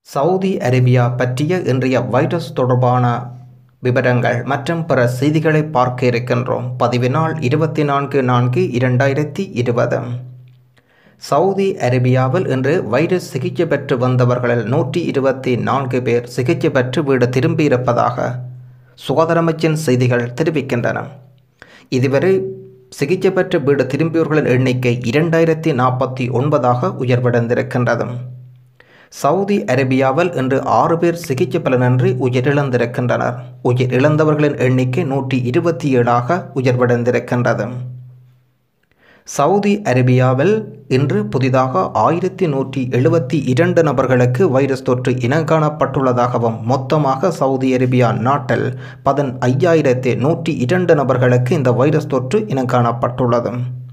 Saudi Arabia பற்றிய இன்றைய virus தொடர்பான விவரங்கள் மற்றும் பிற செய்திகளை பார்க்க இருக்கின்றோம் பதிவு நாள் இருபத்தி நான்கு நான்கு இரண்டாயிரத்தி இருபது சவுதி அரேபியாவில் இன்று வைரஸ் சிகிச்சை பெற்று வந்தவர்களில் நூற்றி இருபத்தி நான்கு பேர் சிகிச்சை பெற்று வீடு திரும்பியிருப்பதாக சுகாதார அமைச்சின் செய்திகள் தெரிவிக்கின்றன இதுவரை சிகிச்சை பெற்று வீடு திரும்பியவர்களின் எண்ணிக்கை இரண்டாயிரத்தி நாற்பத்தி ஒன்பதாக உயர்வடைந்திருக்கின்றது சவுதி அரேபியாவில் இன்று ஆறு பேர் சிகிச்சை பலனின்றி உயிரிழந்திருக்கின்றனர் உயிர் இழந்தவர்களின் எண்ணிக்கை நூற்றி இருபத்தி ஏழாக உயர்வடைந்திருக்கின்றது சவுதி அரேபியாவில் இன்று புதிதாக ஆயிரத்தி நூற்றி எழுபத்தி இரண்டு நபர்களுக்கு வைரஸ் தொற்று இனங்காணப்பட்டுள்ளதாகவும் மொத்தமாக சவுதி அரேபியா நாட்டில் பதன் ஐயாயிரத்தி நூற்றி இரண்டு நபர்களுக்கு இந்த வைரஸ் தொற்று இனங்காணப்பட்டுள்ளது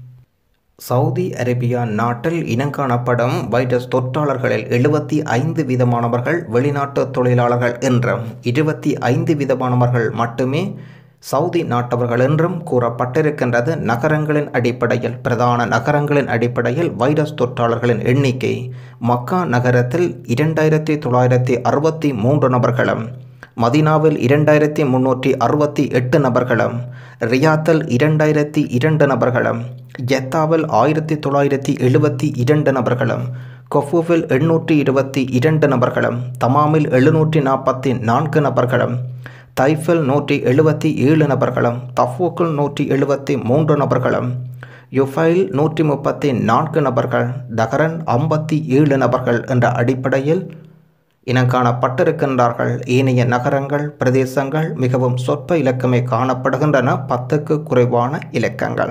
சவுதி அரேபியா நாட்டில் இனங்காணப்படும் வைரஸ் தொற்றாளர்களில் எழுபத்தி ஐந்து வீதமானவர்கள் வெளிநாட்டு தொழிலாளர்கள் என்றும் இருபத்தி ஐந்து வீதமானவர்கள் மட்டுமே சவுதி நாட்டவர்கள் என்றும் கூறப்பட்டிருக்கின்றது நகரங்களின் அடிப்படையில் பிரதான நகரங்களின் அடிப்படையில் வைரஸ் தொற்றாளர்களின் எண்ணிக்கை மக்கா நகரத்தில் இரண்டாயிரத்தி தொள்ளாயிரத்தி அறுபத்தி மூன்று நபர்களும் மதினாவில் இரண்டாயிரத்தி முன்னூற்றி அறுபத்தி எட்டு நபர்களும் ரியாத்தில் இரண்டாயிரத்தி இரண்டு நபர்களும் ஜெத்தாவில் ஆயிரத்தி தொள்ளாயிரத்தி எழுபத்தி இரண்டு நபர்களும் கொஃபுவில் எண்ணூற்றி இருபத்தி இரண்டு நபர்களும் தமாமில் எழுநூற்றி நாற்பத்தி நான்கு நபர்களும் தைஃபில் நூற்றி எழுபத்தி ஏழு நபர்களும் தஃபூக்கில் நூற்றி எழுபத்தி மூன்று நபர்களும் யுஃபைல் நூற்றி முப்பத்தி நான்கு நபர்கள் தகரன் ஐம்பத்தி ஏழு நபர்கள் என்ற அடிப்படையில் இனங்காணப்பட்டிருக்கின்றார்கள் ஏனைய நகரங்கள் பிரதேசங்கள் மிகவும் சொற்ப இலக்கமே காணப்படுகின்றன பத்துக்கு குறைவான இலக்கங்கள்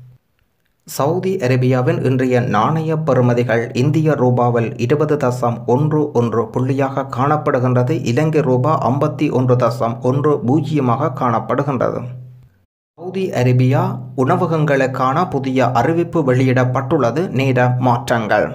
சவுதி அரேபியாவின் இன்றைய நாணய பெறுமதிகள் இந்திய ரூபாவில் இருபது தசம் ஒன்று ஒன்று புள்ளியாக காணப்படுகின்றது இலங்கை ரூபா ஐம்பத்தி ஒன்று தசம் ஒன்று பூஜ்ஜியமாக காணப்படுகின்றது சவுதி அரேபியா உணவகங்களுக்கான புதிய அறிவிப்பு வெளியிடப்பட்டுள்ளது நேர மாற்றங்கள்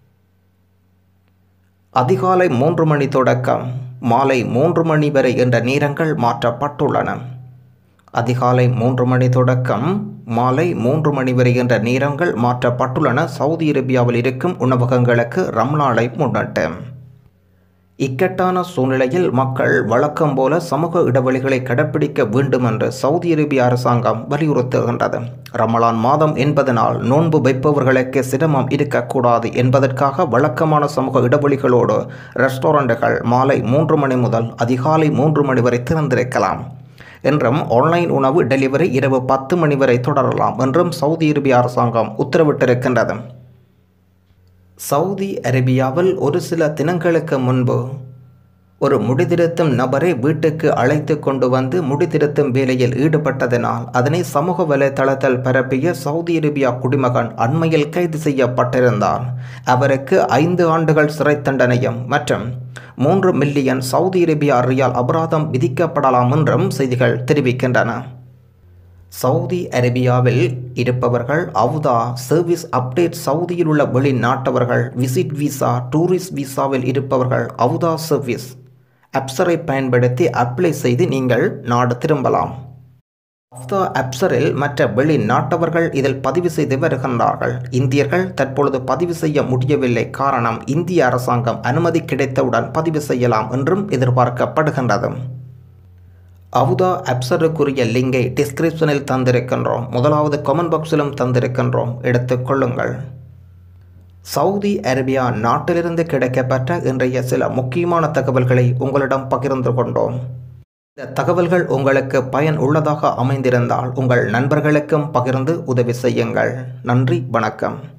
அதிகாலை மூன்று மணி தொடக்கம் மாலை மூன்று மணி வரை என்ற நேரங்கள் மாற்றப்பட்டுள்ளன அதிகாலை மூன்று மணி தொடக்கம் மாலை மூன்று மணி வரை என்ற நேரங்கள் மாற்றப்பட்டுள்ளன சவுதி அரேபியாவில் இருக்கும் உணவகங்களுக்கு ரம்லானை முன்னிட்டு இக்கட்டான சூழ்நிலையில் மக்கள் வழக்கம் போல சமூக இடைவெளிகளை கடைப்பிடிக்க வேண்டும் என்று சவுதி அரேபிய அரசாங்கம் வலியுறுத்துகின்றது ரமலான் மாதம் என்பதனால் நோன்பு வைப்பவர்களுக்கு சிரமம் இருக்கக்கூடாது என்பதற்காக வழக்கமான சமூக இடைவெளிகளோடு ரெஸ்டாரண்ட்டுகள் மாலை மூன்று மணி முதல் அதிகாலை மூன்று மணி வரை திறந்திருக்கலாம் என்றும் ஆன்லைன் உணவு டெலிவரி இரவு பத்து மணி வரை தொடரலாம் என்றும் சவுதி அரேபிய அரசாங்கம் உத்தரவிட்டிருக்கின்றது சவுதி அரேபியாவில் ஒரு சில தினங்களுக்கு முன்பு ஒரு முடிதிருத்தும் நபரை வீட்டுக்கு அழைத்து கொண்டு வந்து முடிதிருத்தும் வேலையில் ஈடுபட்டதனால் அதனை சமூக வலைதளத்தில் பரப்பிய சவுதி அரேபியா குடிமகன் அண்மையில் கைது செய்யப்பட்டிருந்தார் அவருக்கு ஐந்து ஆண்டுகள் சிறை தண்டனையும் மற்றும் மூன்று மில்லியன் சவுதி அரேபியா ரியால் அபராதம் விதிக்கப்படலாம் என்றும் செய்திகள் தெரிவிக்கின்றன சவுதி அரேபியாவில் இருப்பவர்கள் அவுதா சர்வீஸ் அப்டேட் சவுதியில் உள்ள வெளிநாட்டவர்கள் விசிட் விசா டூரிஸ்ட் விசாவில் இருப்பவர்கள் அவுதா சர்வீஸ் அப்சரை பயன்படுத்தி அப்ளை செய்து நீங்கள் நாடு திரும்பலாம் அஃப்தா அப்சரில் மற்ற வெளிநாட்டவர்கள் இதில் பதிவு செய்து வருகின்றார்கள் இந்தியர்கள் தற்பொழுது பதிவு செய்ய முடியவில்லை காரணம் இந்திய அரசாங்கம் அனுமதி கிடைத்தவுடன் பதிவு செய்யலாம் என்றும் எதிர்பார்க்கப்படுகின்றது அவுதா அப்சருக்குரிய லிங்கை டிஸ்கிரிப்ஷனில் தந்திருக்கின்றோம் முதலாவது கமெண்ட் பாக்ஸிலும் தந்திருக்கின்றோம் எடுத்துக்கொள்ளுங்கள் சவுதி அரேபியா நாட்டிலிருந்து கிடைக்கப்பட்ட இன்றைய சில முக்கியமான தகவல்களை உங்களிடம் பகிர்ந்து கொண்டோம் இந்த தகவல்கள் உங்களுக்கு பயன் உள்ளதாக அமைந்திருந்தால் உங்கள் நண்பர்களுக்கும் பகிர்ந்து உதவி செய்யுங்கள் நன்றி வணக்கம்